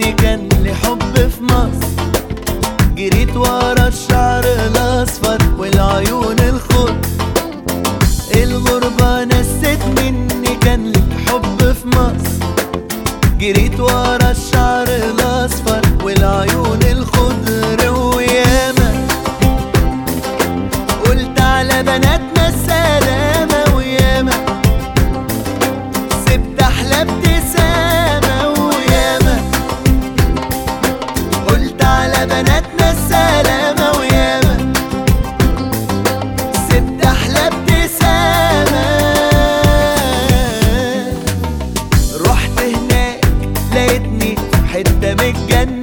مني كان لي حب في مصر جريت ورا الشعر الاصفر والعيون الخضر الغربة نست مني كان لي حب في مصر جريت ورا الشعر الاصفر والعيون الخضر وياما قلت على بناتنا السلامة وياما سبت احلى ابتسامة وياما قلت على بناتنا السلامة وياما سبت احلى ابتسامة رحت هناك لقيتني في حتة من الجنة